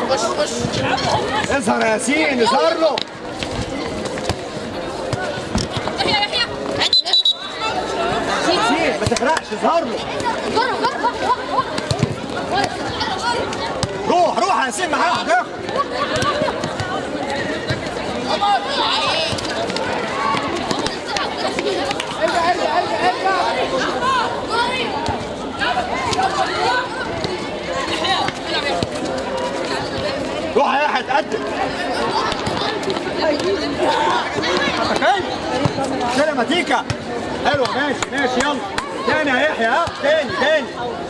خش خش اظهر يا ياسين اظهر له يحيى يحيى ياسين ما تحرقش اظهر له جرب جرب روح روح يا ياسين معاه واحد روح يا يحيى اتقدم مكان سينماتيكا حلوه ماشي ماشي يلا تاني يا يحيى ها تاني تاني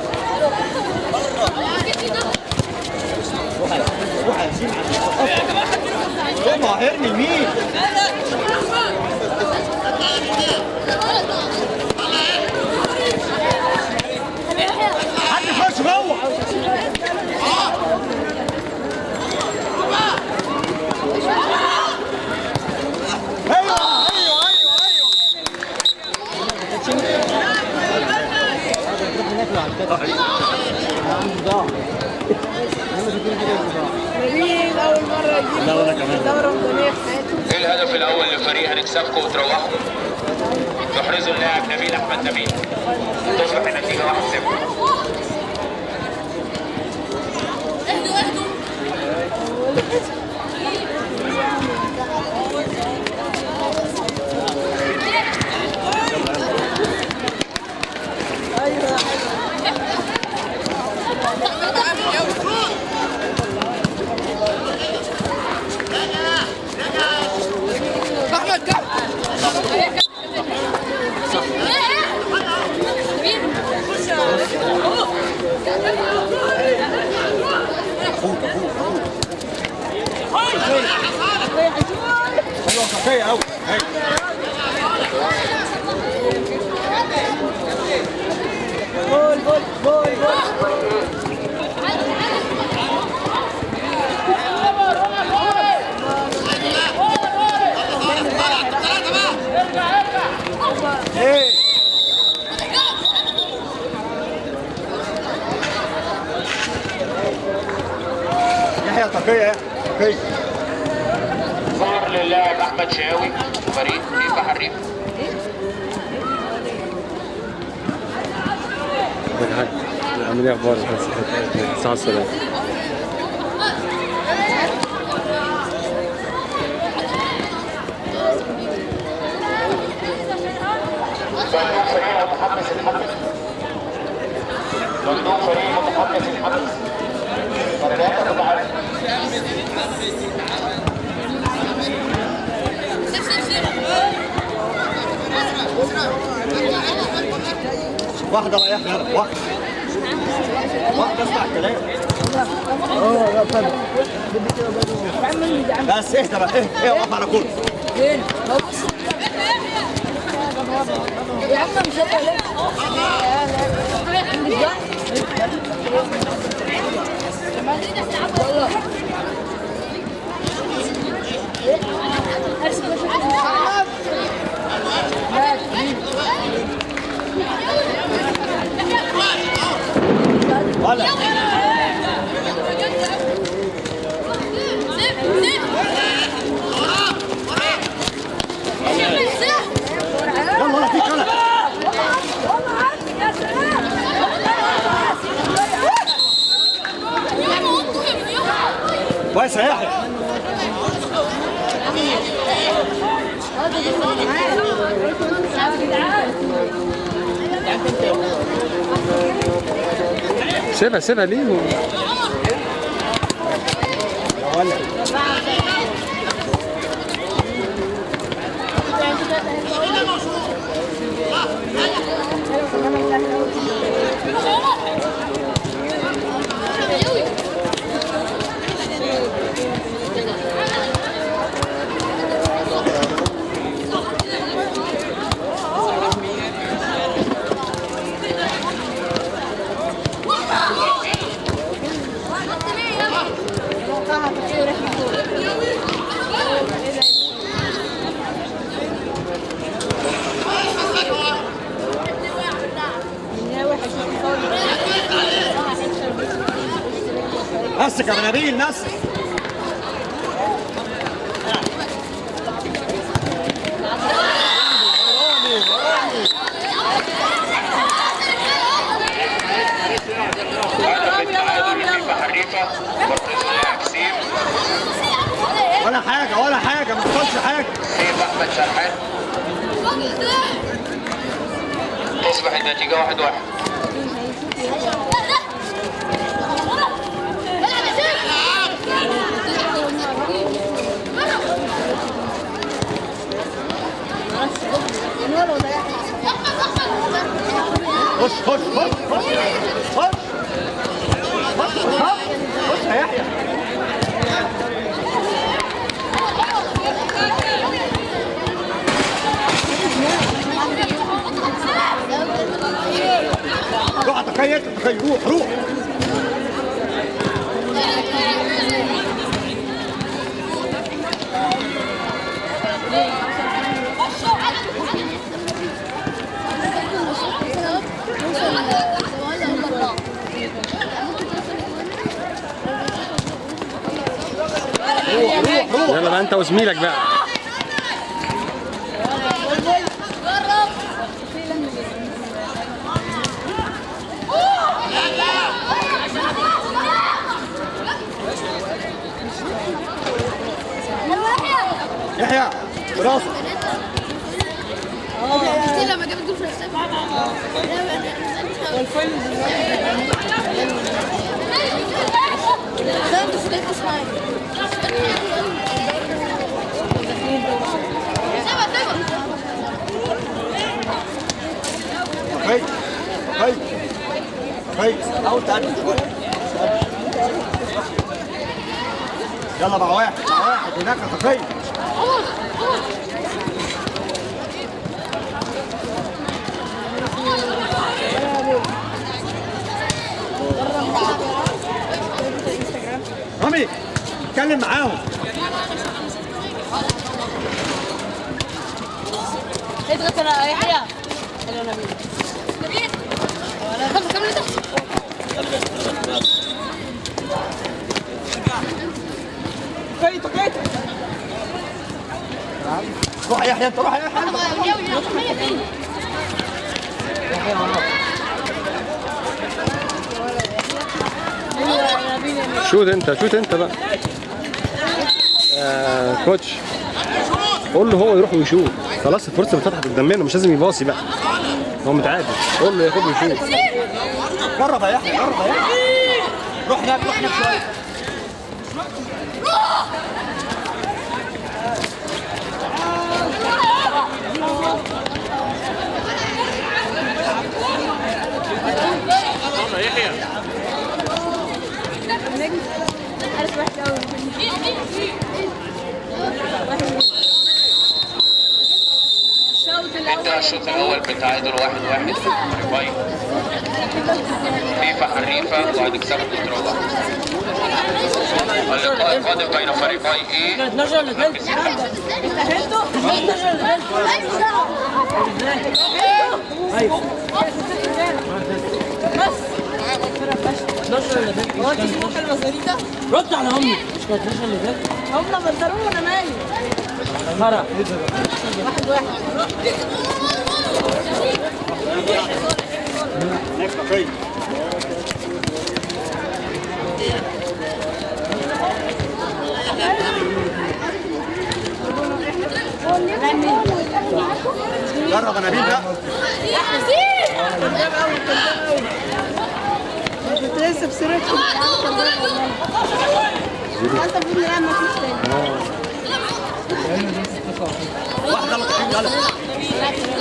روح يا ياسين اوعى ارمي لمين حد يخش جوه ايوه ايوه ايوه ايوه نبيل أول مرة يجيب دورة رمضانية في حياته ايه الهدف الاول لفريق هنكسبكم وتروحوا تحرزوا اللاعب نبيل احمد نبيل تصبح النتيجه 1-0 اهدوا اهدوا أيوة احمد كم حلوه صفيه قوي جول جول جول جول ايه يحيى تقيه تقيه ظهر للاعب احمد شاوي فريق ريف حريف العملية أخبار بس الساعة السلام صندوق فريق متحمس الحمس صندوق فريق متحمس الحمس درجات متعدده واحده بقى يا يحيى يلا، واحده واحده اسمع الكلام بس اهدى بقى اهدى ايه وقف على كل فين؟ يا عم مش هبقى ليه؟ والله ولا يلا ولا فيك انا كويس يا يحيى سيبها سيبها ليه يا ولا يا وحش مسك يا نبيل مسك هدف التعادل لفيفا حريفه تحرزه اللاعب سيف ولا حاجه ولا حاجه ما حصلش حاجه سيف احمد شرحان تصبح النتيجه واحد واحد خش خش خش خش خش خش خش يا يحيى روح تخيل تخيل روح روح روح روح روح يلا بقى انت وزميلك بقى يحيى براسك لما جابت جول في الحساب ده انت فضلت اسمعي سيبها سيبها هي هي هي او تعدي شويه يلا مع واحد مع واحد هناك تخيل رامي اتكلم معاهم اضغط انا يحيى نبيل خمسة كمل انت كويس كويس روح يا يحيى انت روح يا يحيى شوت انت شوت انت بقى آه كوتش قول له هو يروح ويشوت خلاص الفرصه اتفتحت قدام منه مش لازم يباصي بقى هو متعادل قول له ياخد ويشوت جرب يا يحيى جرب يا يحيى روح هناك روح هناك شويه انتهى الشوط الاول بالتعادل واحد واحد فريقين فيفا حريفه وهتكسبوا وتروحوا اللقاء القادم بين فريقي ايه 12 اللي فات انتهيتوا 12 اللي رد على امي مش كانت 12 اللي فات هم بيضربوا انا مالي مرة واحد واحد هناك تخيل جرب يا نبيل بقى كنت لسه بسيرتكم انت بتقول لا ما فيش تاني واحد يلا تخيل يلا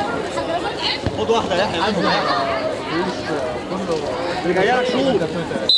خد واحدة يا يحيى اللي جايه لك شوط